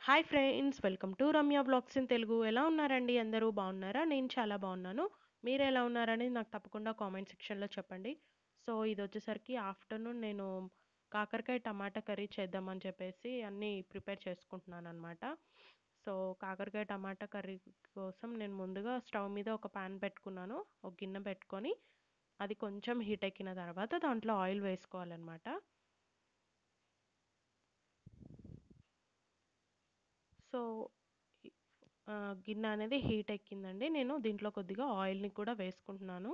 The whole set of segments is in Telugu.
Hi friends welcome to Ramya blogs in Telugu ఎలా ఉన్నారండి అందరూ బాగున్నారా నేను చాలా బాగున్నాను మీరు ఎలా ఉన్నారని నాకు తప్పకుండా కామెంట్ సెక్షన్లో చెప్పండి సో ఇది వచ్చేసరికి ఆఫ్టర్నూన్ నేను కాకరకాయ టమాటా కర్రీ చేద్దామని చెప్పేసి అన్నీ ప్రిపేర్ చేసుకుంటున్నాను అనమాట సో కాకరకాయ టమాటా కర్రీ కోసం నేను ముందుగా స్టవ్ మీద ఒక పాన్ పెట్టుకున్నాను ఒక గిన్నె పెట్టుకొని అది కొంచెం హీట్ ఎక్కిన తర్వాత దాంట్లో ఆయిల్ వేసుకోవాలన్నమాట సో ఆ, గిన్నె అనేది హీట్ ఎక్కిందండి నేను దీంట్లో కొద్దిగా ఆయిల్ని కూడా వేసుకుంటున్నాను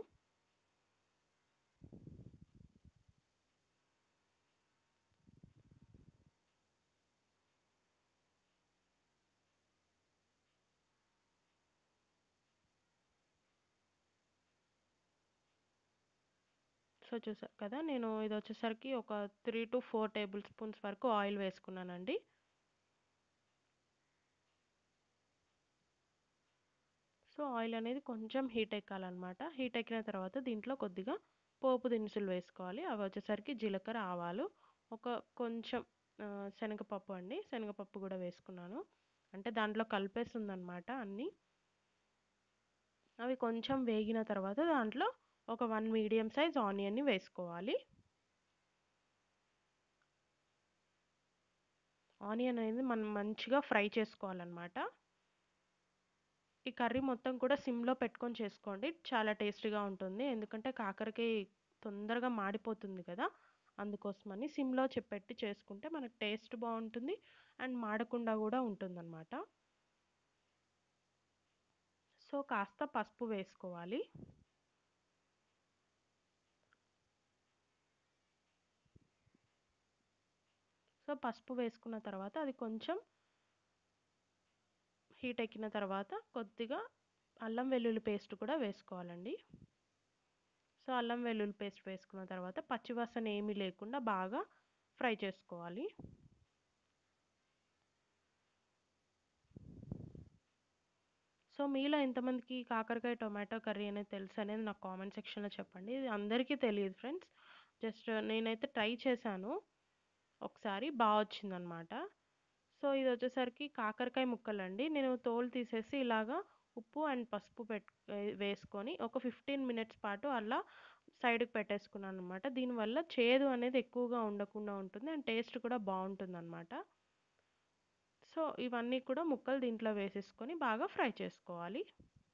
సో చూసారు కదా నేను ఇది వచ్చేసరికి ఒక three to four tablespoons వరకు ఆయిల్ వేసుకున్నానండి సో ఆయిల్ అనేది కొంచెం హీట్ ఎక్కాలన్నమాట హీట్ ఎక్కిన తర్వాత దీంట్లో కొద్దిగా పోపు దినుసులు వేసుకోవాలి అవి వచ్చేసరికి జీలకర్ర ఆవాలు ఒక కొంచెం ఆ, శనగపప్పు అండి శనగపప్పు కూడా వేసుకున్నాను అంటే దాంట్లో కలిపేసి ఉందన్నమాట అన్నీ అవి కొంచెం వేగిన తర్వాత దాంట్లో ఒక వన్ మీడియం సైజ్ ఆనియన్ని వేసుకోవాలి ఆనియన్ అనేది మనం మంచిగా ఫ్రై చేసుకోవాలన్నమాట ఈ కర్రీ మొత్తం కూడా సిమ్లో పెట్టుకొని చేసుకోండి చాలా టేస్టీగా ఉంటుంది ఎందుకంటే కాకరకాయ తొందరగా మాడిపోతుంది కదా అందుకోసమని సిమ్లో పెట్టి చేసుకుంటే మనకు టేస్ట్ బాగుంటుంది అండ్ మాడకుండా కూడా ఉంటుందన్నమాట సో కాస్త పసుపు వేసుకోవాలి సో పసుపు వేసుకున్న తర్వాత అది కొంచెం హీట్ ఎక్కిన తర్వాత కొద్దిగా అల్లం వెల్లుల్లి పేస్ట్ కూడా వేసుకోవాలండి సో అల్లం వెల్లుల్లి పేస్ట్ వేసుకున్న తర్వాత పచ్చివాసన ఏమీ లేకుండా బాగా ఫ్రై చేసుకోవాలి సో మీలో ఎంతమందికి కాకరకాయ టొమాటో కర్రీ అనేది తెలుసు అనేది నాకు కామెంట్ సెక్షన్లో చెప్పండి ఇది అందరికీ తెలియదు ఫ్రెండ్స్ జస్ట్ నేనైతే ట్రై చేశాను ఒకసారి బాగా వచ్చిందనమాట సో ఇది వచ్చేసరికి కాకరకాయ ముక్కలండి నేను తోలు తీసేసి ఇలాగా ఉప్పు అండ్ పసుపు పెట్ వేసుకొని ఒక ఫిఫ్టీన్ మినిట్స్ పాటు అలా సైడ్కి పెట్టేసుకున్నాను అనమాట దీనివల్ల చేదు అనేది ఎక్కువగా ఉండకుండా ఉంటుంది అండ్ టేస్ట్ కూడా బాగుంటుంది అనమాట సో ఇవన్నీ కూడా ముక్కలు దీంట్లో వేసేసుకొని బాగా ఫ్రై చేసుకోవాలి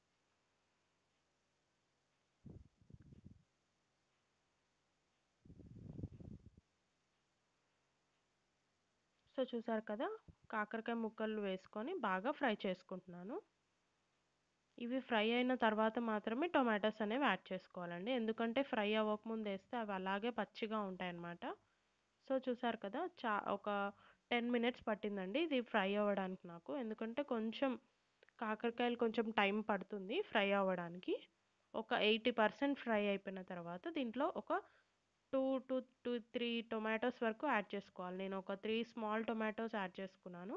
సో చూసారు కదా కాకరకాయ ముక్కలు వేసుకొని బాగా ఫ్రై చేసుకుంటున్నాను ఇవి ఫ్రై అయిన తర్వాత మాత్రమే టొమాటోస్ అనేవి యాడ్ చేసుకోవాలండి ఎందుకంటే ఫ్రై అవ్వకముందు వేస్తే అవి అలాగే పచ్చిగా ఉంటాయన్నమాట సో చూసారు కదా చా ఒక టెన్ మినిట్స్ పట్టిందండి ఇది ఫ్రై అవ్వడానికి నాకు ఎందుకంటే కొంచెం కాకరకాయలు కొంచెం టైం పడుతుంది ఫ్రై అవ్వడానికి ఒక ఎయిటీ పర్సెంట్ ఫ్రై అయిపోయిన తర్వాత దీంట్లో ఒక two to two three tomatoes వరకు యాడ్ చేసుకోవాలి నేను ఒక త్రీ స్మాల్ టొమాటోస్ యాడ్ చేసుకున్నాను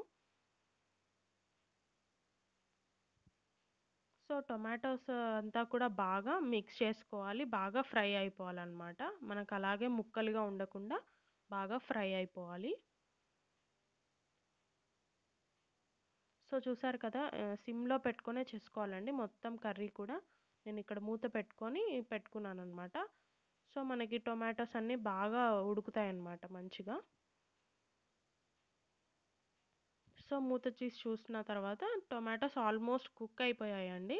సో టొమాటోస్ అంతా కూడా బాగా మిక్స్ చేసుకోవాలి బాగా ఫ్రై అయిపోవాలన్నమాట మనకు అలాగే ముక్కలుగా ఉండకుండా బాగా ఫ్రై అయిపోవాలి సో చూసారు కదా సిమ్లో పెట్టుకొనే చేసుకోవాలండి మొత్తం కర్రీ కూడా నేను ఇక్కడ మూత పెట్టుకొని పెట్టుకున్నాను అనమాట సో మనకి టొమాటోస్ అన్నీ బాగా ఉడుకుతాయి అన్నమాట మంచిగా సో మూత తీసి చూసిన తర్వాత టొమాటోస్ ఆల్మోస్ట్ కుక్ అయిపోయాయండి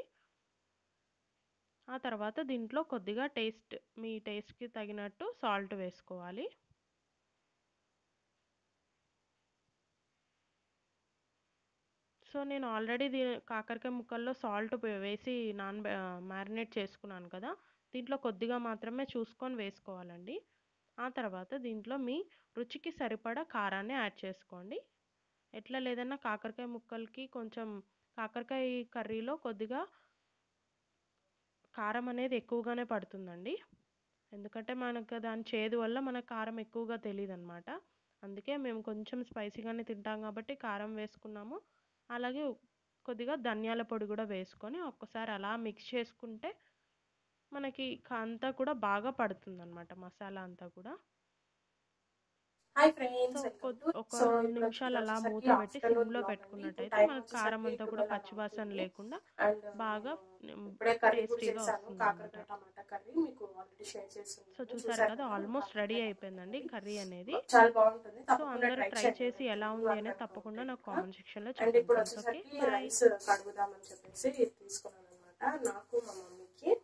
ఆ తర్వాత దీంట్లో కొద్దిగా టేస్ట్ మీ టేస్ట్కి తగినట్టు సాల్ట్ వేసుకోవాలి సో నేను ఆల్రెడీ దీ కాకరకాయ ముక్కల్లో సాల్ట్ వేసి నాన్ మ్యారినేట్ చేసుకున్నాను కదా దీంట్లో కొద్దిగా మాత్రమే చూసుకొని వేసుకోవాలండి ఆ తర్వాత దీంట్లో మీ రుచికి సరిపడా కారాన్ని యాడ్ చేసుకోండి ఎట్లా లేదన్నా కాకరకాయ ముక్కలకి కొంచెం కాకరకాయ కర్రీలో కొద్దిగా కారం అనేది ఎక్కువగానే పడుతుందండి ఎందుకంటే మనకు దాని చేదు వల్ల మనకు కారం ఎక్కువగా తెలియదు అనమాట అందుకే మేము కొంచెం స్పైసీగానే తింటాం కాబట్టి కారం వేసుకున్నాము అలాగే కొద్దిగా ధనియాల పొడి కూడా వేసుకొని ఒక్కసారి అలా మిక్స్ చేసుకుంటే మనకి అంతా కూడా బాగా పడుతుంది అనమాట మసాలా అంతా కూడా హాయ్ ఫ్రెండ్స్ సో వెల్కమ్ కొ- టు ఒక సో రెండు ఇప్పుడు నిమిషాలు అలా వచ్చేసరికి మూత పెట్టి afternoon సిమ్లో vlog అండి. పెట్టుకున్నట్టయితే ఇప్పుడు మనకు time కారం వచ్చేసరికి అంతా కూడా 12 పచ్చివాసన అవుతుంది. లేకుండా అండ్ బాగా ఇప్పుడే కర్రీ కూడా టేస్టీగా చేశాను వస్తుంది కాకరకాయ టమాటా కర్రీ మీకు ఆల్రెడీ షేర్ చేస్తున్నాను సో చూసారు చూసారు కదా ఆల్మోస్ట్ రెడీ అయిపోయిందండి కర్రీ అనేది చాలా బాగుంటుంది సో తప్పకుండా అందరూ ట్రై ట్రై చేసి ఎలా ఉంది అనేది తప్పకుండా నాకు కామెంట్ సెక్షన్లో అండ్ చెప్పండి ఇప్పుడు ఫ్రెండ్స్ ఓకే వచ్చేసరికి బాయ్ రైస్ కడుగుదామని చెప్పేసి తీసుకున్నాను అనమాట నాకు మా మమ్మీకి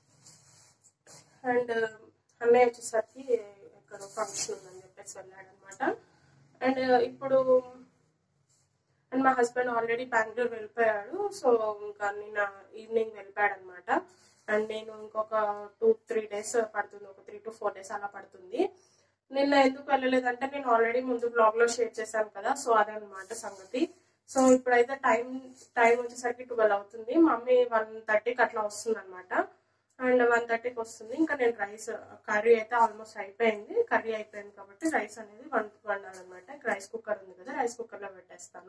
అండ్ అన్నయ్య వచ్చేసరికి ఎక్కడ ఫంక్షన్ ఉందని చెప్పేసి వెళ్ళాడు అనమాట అండ్ ఇప్పుడు అండ్ మా హస్బెండ్ ఆల్రెడీ బెంగళూరు వెళ్ళిపోయాడు సో ఇంకా నిన్న ఈవినింగ్ వెళ్ళిపోయాడు అనమాట అండ్ నేను ఇంకొక టూ త్రీ డేస్ పడుతుంది ఒక త్రీ టు ఫోర్ డేస్ అలా పడుతుంది నిన్న ఎందుకు వెళ్ళలేదంటే నేను ఆల్రెడీ ముందు బ్లాగ్ లో షేర్ చేశాను కదా సో అదే అనమాట సంగతి సో ఇప్పుడైతే టైం టైం వచ్చేసరికి ట్వెల్వ్ అవుతుంది మమ్మీ వన్ థర్టీకి అట్లా వస్తుంది అనమాట అండ్ వన్ థర్టీకి వస్తుంది ఇంకా నేను రైస్ కర్రీ అయితే ఆల్మోస్ట్ అయిపోయింది కర్రీ అయిపోయింది కాబట్టి రైస్ అనేది వన్ వండాలన్నమాట రైస్ కుక్కర్ ఉంది కదా రైస్ కుక్కర్ లో పెట్టేస్తాను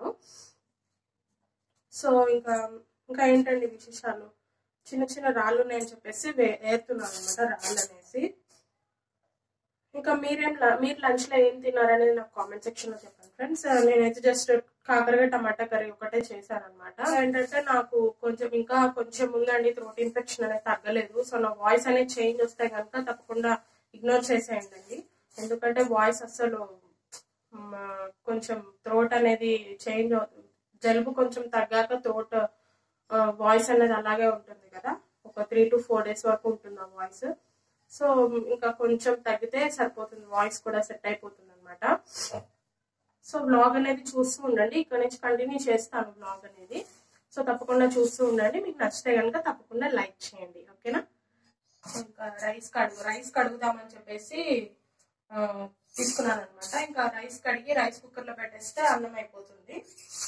సో ఇంకా ఇంకా ఏంటండి విశేషాలు చిన్న చిన్న రాళ్ళు ఉన్నాయని చెప్పేసి వే- ఏరుతున్నాను అనమాట రాళ్ళు అనేసి ఇంకా మీరేం ల- మీరు లంచ్ లో ఏం తిన్నారనేది నాకు కామెంట్ సెక్షన్ లో చెప్పండి ఫ్రెండ్స్ నేనైతే జస్ట్ కాకరకాయ టమాటా కర్రీ ఒకటే చేశాను అనమాట ఏంటంటే నాకు కొంచెం ఇంకా కొంచెం ఉందండి థ్రోట్ ఇన్ఫెక్షన్ అనేది తగ్గలేదు సో నా వాయిస్ అనేది చేంజ్ వస్తే కనుక తప్పకుండా ఇగ్నోర్ చేసేయండి ఎందుకంటే వాయిస్ అస్సలు మ, కొంచెం థ్రోట్ అనేది చేంజ్ జలుబు కొంచెం తగ్గాక థ్రోట్ వాయిస్ అనేది అలాగే ఉంటుంది కదా ఒక త్రీ టు ఫోర్ డేస్ వరకు ఉంటుంది ఆ వాయిస్ సో ఇంకా కొంచెం తగ్గితే సరిపోతుంది వాయిస్ కూడా సెట్ అయిపోతుంది అనమాట సో బ్లాగ్ అనేది చూస్తూ ఉండండి ఇక్కడ నుంచి కంటిన్యూ చేస్తాను బ్లాగ్ అనేది సో తప్పకుండా చూస్తూ ఉండండి మీకు నచ్చితే కనుక తప్పకుండా లైక్ చేయండి ఓకేనా ఇంకా రైస్ కడుగు రైస్ కడుగుదామని చెప్పేసి ఆ, తీసుకున్నాను అనమాట ఇంకా రైస్ కడిగి రైస్ కుక్కర్ లో పెట్టేస్తే అన్నం అయిపోతుంది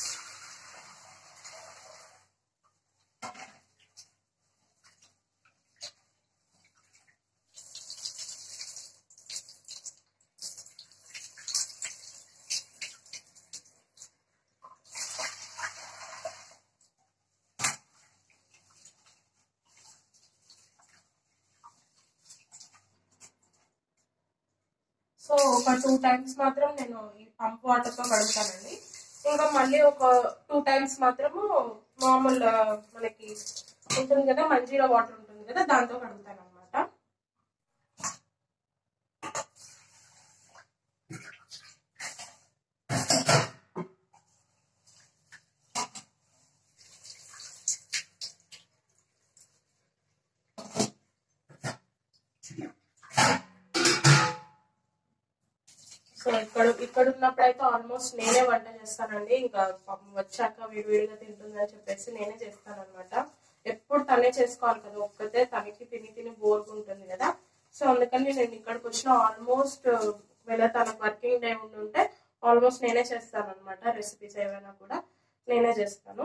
సో ఒక టూ టైమ్స్ మాత్రం నేను ఈ పంప్ వాటర్ తో కడుగుతానండి ఇంకా మళ్ళీ ఒక టూ టైమ్స్ మాత్రము మామూలు ఆ, మనకి ఉంటుంది కదా మంజీరా వాటర్ ఉంటుంది కదా దాంతో కడుగుతాను అనమాట సో ఇక్కడ ఇక్కడ ఉన్నప్పుడు అయితే ఆల్మోస్ట్ నేనే వంట చేస్తానండి ఇంకా పాపం వచ్చాక విడివిడిగా తింటుందని చెప్పేసి నేనే చేస్తాను అనమాట ఎప్పుడు తనే చేసుకోవాలి కదా ఒక్కతే తనకి తిని తిని బోర్గా ఉంటుంది కదా సో అందుకని నేను ఇక్కడికి వచ్చిన ఆల్మోస్ట్ ఒకవేళ తనకు వర్కింగ్ డే ఉండి ఉంటే ఆల్మోస్ట్ నేనే చేస్తాను అనమాట రెసిపీస్ ఏవైనా కూడా నేనే చేస్తాను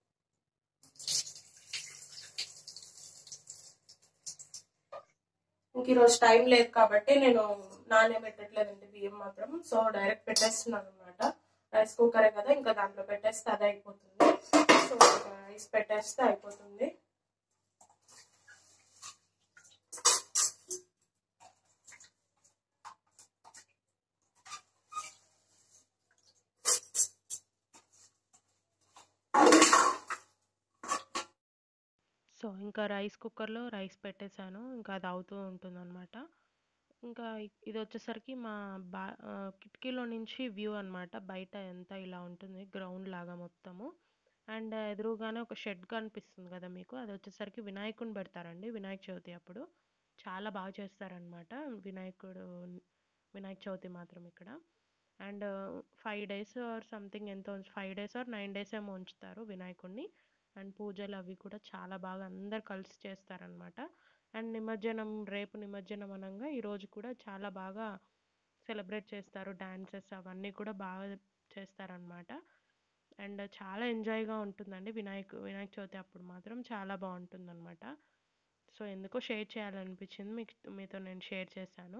ఇంక ఈరోజు టైం లేదు కాబట్టి నేను నానే పెట్టట్లేదండి బియ్యం మాత్రం సో డైరెక్ట్ పెట్టేస్తున్నాను అనమాట రైస్ కుక్కరే కదా ఇంకా దాంట్లో పెట్టేస్తే అది అయిపోతుంది సో రైస్ పెట్టేస్తే అయిపోతుంది సో ఇంకా రైస్ కుక్కర్లో రైస్ పెట్టేశాను ఇంకా అది అవుతూ ఉంటుంది అనమాట ఇంకా ఇ- ఇది వచ్చేసరికి మా బా ఆ, కిటికీలో నుంచి వ్యూ అన్నమాట బయట ఎంత ఇలా ఉంటుంది గ్రౌండ్ లాగా మొత్తము అండ్ ఎదురుగానే ఒక షెడ్ కనిపిస్తుంది కదా మీకు అది వచ్చేసరికి వినాయకుడిని పెడతారండి వినాయక చవితి అప్పుడు చాలా బాగా చేస్తారనమాట వినాయకుడు వినాయక చవితి మాత్రం ఇక్కడ and five days or something ఎంతో five days or nine days ఏమో ఉంచుతారు వినాయకుడిని అండ్ పూజలు అవి కూడా చాలా బాగా అందరు కలిసి చేస్తారనమాట అండ్ నిమజ్జనం రేపు నిమజ్జనం అనగా ఈరోజు కూడా చాలా బాగా సెలబ్రేట్ చేస్తారు డాన్సెస్ అవన్నీ కూడా బాగా చేస్తారనమాట అండ్ చాలా ఎంజాయ్గా ఉంటుందండి వినాయక వినాయక చవితి అప్పుడు మాత్రం చాలా బాగుంటుందన్నమాట సో ఎందుకో షేర్ చేయాలనిపించింది మీకు మీతో నేను షేర్ చేశాను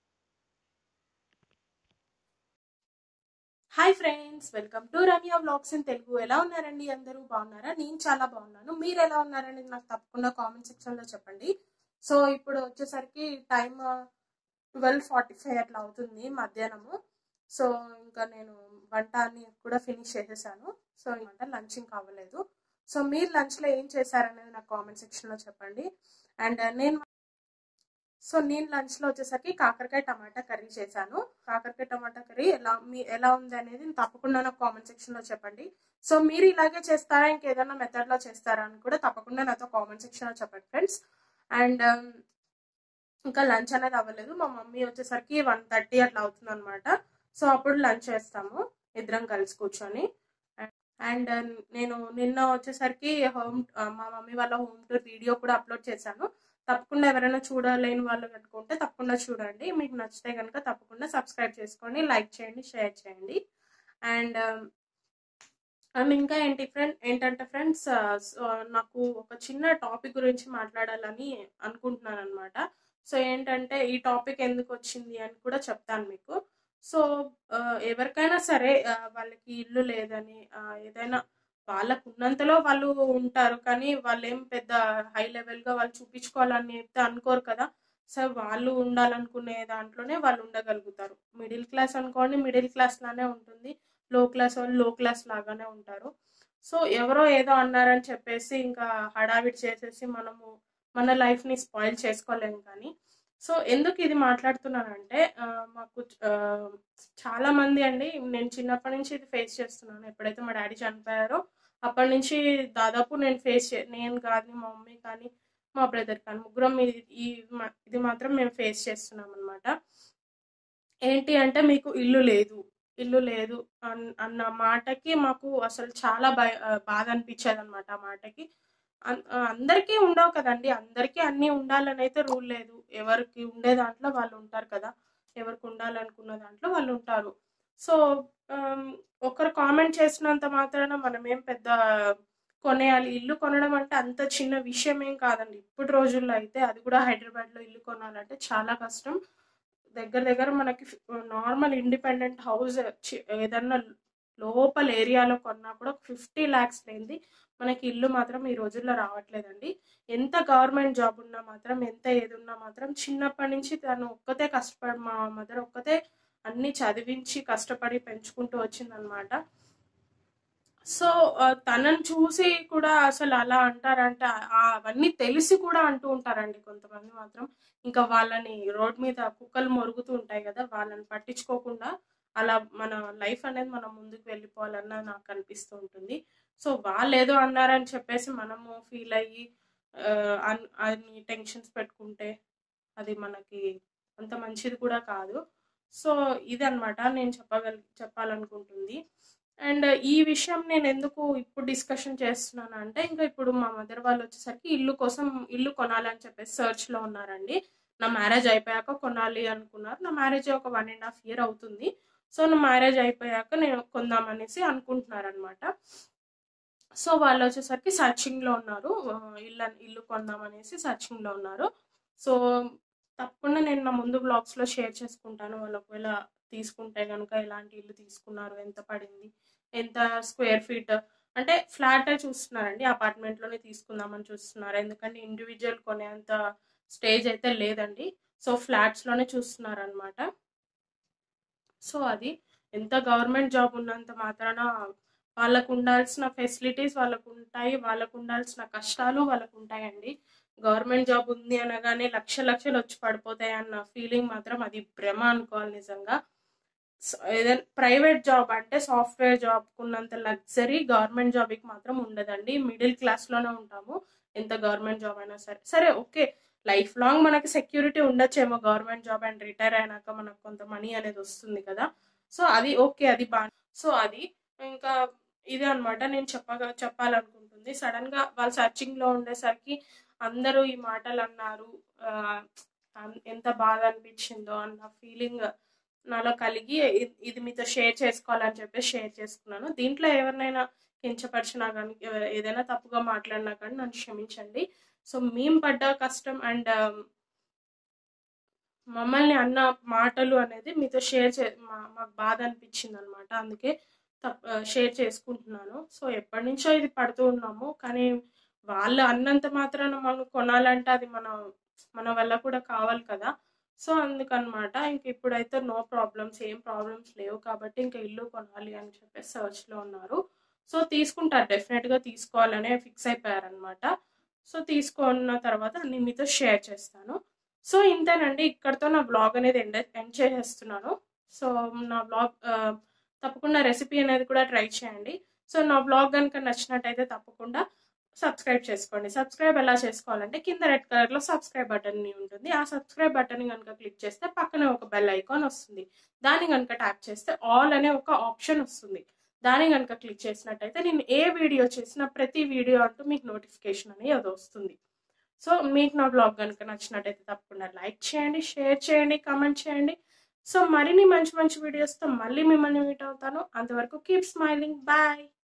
hi friends welcome to Ramya vlogs in Telugu ఎలా ఉన్నారండి అందరూ బాగున్నారా నేను చాలా బాగున్నాను మీరు ఎలా ఉన్నారనేది నాకు తప్పకుండా కామెంట్ సెక్షన్ లో చెప్పండి సో ఇప్పుడు వచ్చేసరికి టైం ట్వెల్వ్ ఫార్టీ ఫైవ్ అట్లా అవుతుంది మధ్యాహ్నము సో ఇంకా నేను వంట అన్ని కూడా ఫినిష్ చేసేసాను సో ఏమంటే లంచ్ ఇంకా అవ్వలేదు సో మీరు లంచ్లో ఏం చేశారనేది నాకు కామెంట్ సెక్షన్లో చెప్పండి అండ్ నేను సో నేను లంచ్లో వచ్చేసరికి కాకరకాయ టమాటా కర్రీ చేశాను కాకరకాయ టమాటా కర్రీ ఎలా మీ ఎలా ఉంది అనేది తప్పకుండా నాకు కామెంట్ సెక్షన్లో చెప్పండి సో మీరు ఇలాగే చేస్తారా ఇంకేదైనా మెథడ్లో చేస్తారా అని కూడా తప్పకుండా నాతో కామెంట్ సెక్షన్లో చెప్పండి ఫ్రెండ్స్ అండ్ ఇంకా లంచ్ అనేది అవ్వలేదు మా మమ్మీ వచ్చేసరికి వన్ థర్టీ అట్లా అవుతుంది అనమాట సో అప్పుడు లంచ్ చేస్తాము ఇద్దరం కలిసి కూర్చొని అండ్ నేను నిన్న వచ్చేసరికి హోమ్ మా మమ్మీ వాళ్ళ హోమ్ టూర్ వీడియో కూడా అప్లోడ్ చేశాను తప్పకుండా ఎవరైనా చూడలేని వాళ్ళు కనుకుంటే తప్పకుండా చూడండి మీకు నచ్చితే కనుక తప్పకుండా సబ్స్క్రైబ్ చేసుకోండి లైక్ చేయండి షేర్ చేయండి అండ్ అండ్ ఇంకా ఏంటి ఫ్రెండ్ ఏంటంటే ఫ్రెండ్స్ నాకు ఒక చిన్న టాపిక్ గురించి మాట్లాడాలని అనుకుంటున్నాను అనమాట సో ఏంటంటే ఈ టాపిక్ ఎందుకు వచ్చింది అని కూడా చెప్తాను మీకు సో ఎవరికైనా సరే వాళ్ళకి ఇల్లు లేదని ఏదైనా వాళ్ళకు ఉన్నంతలో వాళ్ళు ఉంటారు కానీ వాళ్ళు ఏం పెద్ద హై లెవెల్గా వాళ్ళు చూపించుకోవాలని అయితే అనుకోరు కదా సో వాళ్ళు ఉండాలనుకునే దాంట్లోనే వాళ్ళు ఉండగలుగుతారు మిడిల్ క్లాస్ అనుకోండి మిడిల్ క్లాస్ లానే ఉంటుంది లో క్లాస్ వాళ్ళు లో క్లాస్ లాగానే ఉంటారు సో ఎవరో ఏదో అన్నారని చెప్పేసి ఇంకా హడావిడి చేసేసి మనము మన లైఫ్ని స్పాయిల్ చేసుకోలేము కానీ సో ఎందుకు ఇది మాట్లాడుతున్నానంటే మాకు చాలా మంది అండి నేను చిన్నప్పటి నుంచి ఇది ఫేస్ చేస్తున్నాను ఎప్పుడైతే మా డాడీ చనిపోయారో అప్పటి నుంచి దాదాపు నేను ఫేస్ చే నేను కానీ మా మమ్మీ కానీ మా బ్రదర్ కానీ ముగ్గురం ఈ ఇది మాత్రం మేము ఫేస్ చేస్తున్నాం అనమాట ఏంటి అంటే మీకు ఇల్లు లేదు ఇల్లు లేదు అన్న మాటకి మాకు అసలు చాలా భయ బాధ అనిపించేది అనమాట ఆ మాటకి అందరికీ ఉండవు కదండి అందరికీ అన్నీ ఉండాలని అయితే రూల్ లేదు ఎవరికి ఉండే దాంట్లో వాళ్ళు ఉంటారు కదా ఎవరికి ఉండాలనుకున్న దాంట్లో వాళ్ళు ఉంటారు సో ఒకరు కామెంట్ చేసినంత మాత్రాన మనం ఏం పెద్ద కొనేయాలి ఇల్లు కొనడం అంటే అంత చిన్న విషయం ఏం కాదండి ఇప్పుడు రోజుల్లో అయితే అది కూడా హైదరాబాద్లో ఇల్లు కొనాలంటే చాలా కష్టం దగ్గర దగ్గర మనకి నార్మల్ ఇండిపెండెంట్ హౌస్ ఏదన్నా లోపల ఏరియాలో కొన్నా కూడా ఫిఫ్టీ ల్యాక్స్ లేనిది మనకి ఇల్లు మాత్రం ఈ రోజుల్లో రావట్లేదండి ఎంత గవర్నమెంట్ జాబ్ ఉన్నా మాత్రం ఎంత ఏది ఉన్నా మాత్రం చిన్నప్పటి నుంచి తను ఒక్కతే కష్టపడి మా మదర్ ఒక్కతే అన్ని చదివించి కష్టపడి పెంచుకుంటూ వచ్చిందనమాట సో తనని చూసి కూడా అసలు అలా అంటారంటే అవన్నీ తెలిసి కూడా అంటూ ఉంటారండి కొంతమంది మాత్రం ఇంకా వాళ్ళని రోడ్ మీద కుక్కలు మొరుగుతూ ఉంటాయి కదా వాళ్ళని పట్టించుకోకుండా అలా మన లైఫ్ అనేది మనం ముందుకు వెళ్ళిపోవాలన్న నాకు అనిపిస్తూ ఉంటుంది సో వాళ్ళు ఏదో అన్నారని చెప్పేసి మనము ఫీల్ అయ్యి అన్ని టెన్షన్స్ పెట్టుకుంటే అది మనకి అంత మంచిది కూడా కాదు సో ఇదనమాట నేను చెప్పగల చెప్పాలనుకుంటుంది అండ్ ఈ విషయం నేను ఎందుకు ఇప్పుడు డిస్కషన్ చేస్తున్నాను అంటే ఇంకా ఇప్పుడు మా మదర్ వాళ్ళు వచ్చేసరికి ఇల్లు కోసం ఇల్లు కొనాలని చెప్పేసి సర్చ్లో ఉన్నారండి నా మ్యారేజ్ అయిపోయాక కొనాలి అనుకున్నారు నా మ్యారేజ్ ఒక వన్ అండ్ హాఫ్ ఇయర్ అవుతుంది సో నా మ్యారేజ్ అయిపోయాక నేను కొందామనేసి అనుకుంటున్నారు అనమాట సో వాళ్ళు వచ్చేసరికి సర్చింగ్లో ఉన్నారు ఇల్లు ఇల్లు కొందామనేసి సర్చింగ్లో ఉన్నారు సో తప్పకుండా నేను నా ముందు బ్లాగ్స్లో షేర్ చేసుకుంటాను వాళ్ళు ఒకవేళ తీసుకుంటే కనుక ఎలాంటి ఇల్లు తీసుకున్నారు ఎంత పడింది ఎంత స్క్వేర్ ఫీట్ అంటే ఫ్లాట్ చూస్తున్నారండి అపార్ట్మెంట్లోనే తీసుకుందామని చూస్తున్నారు ఎందుకంటే ఇండివిజువల్ కొనేంత స్టేజ్ అయితే లేదండి సో ఫ్లాట్స్లోనే చూస్తున్నారు అనమాట సో అది ఎంత గవర్నమెంట్ జాబ్ ఉన్నంత మాత్రాన వాళ్ళకు ఉండాల్సిన ఫెసిలిటీస్ వాళ్ళకు ఉంటాయి వాళ్ళకు ఉండాల్సిన కష్టాలు వాళ్ళకు ఉంటాయండి గవర్నమెంట్ జాబ్ ఉంది అనగానే లక్ష లక్షలు వచ్చి పడిపోతాయి అన్న ఫీలింగ్ మాత్రం అది భ్రమ అనుకోవాలి నిజంగా ఏదైనా ప్రైవేట్ జాబ్ అంటే సాఫ్ట్వేర్ జాబ్ ఉన్నంత లగ్జరీ గవర్నమెంట్ జాబ్కి మాత్రం ఉండదండి మిడిల్ క్లాస్లోనే ఉంటాము ఎంత గవర్నమెంట్ జాబ్ అయినా సరే సరే ఓకే లైఫ్ లాంగ్ మనకి సెక్యూరిటీ ఉండొచ్చేమో గవర్నమెంట్ జాబ్ అండ్ రిటైర్ అయినాక మనకు కొంత మనీ అనేది వస్తుంది కదా సో అది ఓకే అది బా సో అది ఇంకా ఇదే అనమాట నేను చెప్పగా చెప్పాలనుకుంటుంది సడన్ గా వాళ్ళు సర్చింగ్ లో ఉండేసరికి అందరూ ఈ మాటలు అన్నారు ఎంత బాధ అనిపించిందో అన్న ఫీలింగ్ నాలో కలిగి ఇది మీతో షేర్ చేసుకోవాలని చెప్పేసి షేర్ చేసుకున్నాను దీంట్లో ఎవరినైనా కించపరిచినా కానీ ఏదైనా తప్పుగా మాట్లాడినా కానీ నన్ను క్షమించండి సో మేము పడ్డ కష్టం అండ్ మమ్మల్ని అన్న మాటలు అనేది మీతో షేర్ చే మాకు బాధ అనిపించింది అనమాట అందుకే షేర్ చేసుకుంటున్నాను సో ఎప్పటి నుంచో ఇది పడుతూ ఉన్నాము కానీ వాళ్ళు అన్నంత మాత్రాన మనం కొనాలంటే అది మన మన వల్ల కూడా కావాలి కదా సో అందుకనమాట ఇంక ఇప్పుడైతే నో ప్రాబ్లమ్స్ ఏం ప్రాబ్లమ్స్ లేవు కాబట్టి ఇంకా ఇల్లు కొనాలి అని చెప్పేసి సర్చ్లో ఉన్నారు సో తీసుకుంటారు డెఫినెట్గా తీసుకోవాలనే ఫిక్స్ అయిపోయారనమాట సో తీసుకున్న తర్వాత అన్ని మీతో షేర్ చేస్తాను సో ఇంతేనండి ఇక్కడతో నా బ్లాగ్ అనేది ఎండ్ ఎండ్ చేసేస్తున్నాను సో నా బ్లాగ్ తప్పకుండా రెసిపీ అనేది కూడా ట్రై చేయండి సో నా బ్లాగ్ కనుక నచ్చినట్టయితే తప్పకుండా సబ్స్క్రైబ్ చేసుకోండి సబ్స్క్రైబ్ ఎలా చేసుకోవాలంటే కింద రెడ్ కలర్లో సబ్స్క్రైబ్ బటన్ ఉంటుంది ఆ సబ్స్క్రైబ్ బటన్ కనుక క్లిక్ చేస్తే పక్కనే ఒక బెల్ ఐకాన్ వస్తుంది దాన్ని కనుక ట్యాప్ చేస్తే ఆల్ అనే ఒక ఆప్షన్ వస్తుంది దాన్ని కనుక క్లిక్ చేసినట్టయితే నేను ఏ వీడియో చేసినా ప్రతి వీడియో అంటూ మీకు నోటిఫికేషన్ అనేది అది వస్తుంది సో మీకు నా బ్లాగ్ కనుక నచ్చినట్టయితే తప్పకుండా లైక్ చేయండి షేర్ చేయండి కామెంట్ చేయండి సో మరిన్ని మంచి మంచి వీడియోస్తో మళ్ళీ మిమ్మల్ని మీట్ అవుతాను అంతవరకు కీప్ స్మైలింగ్ బాయ్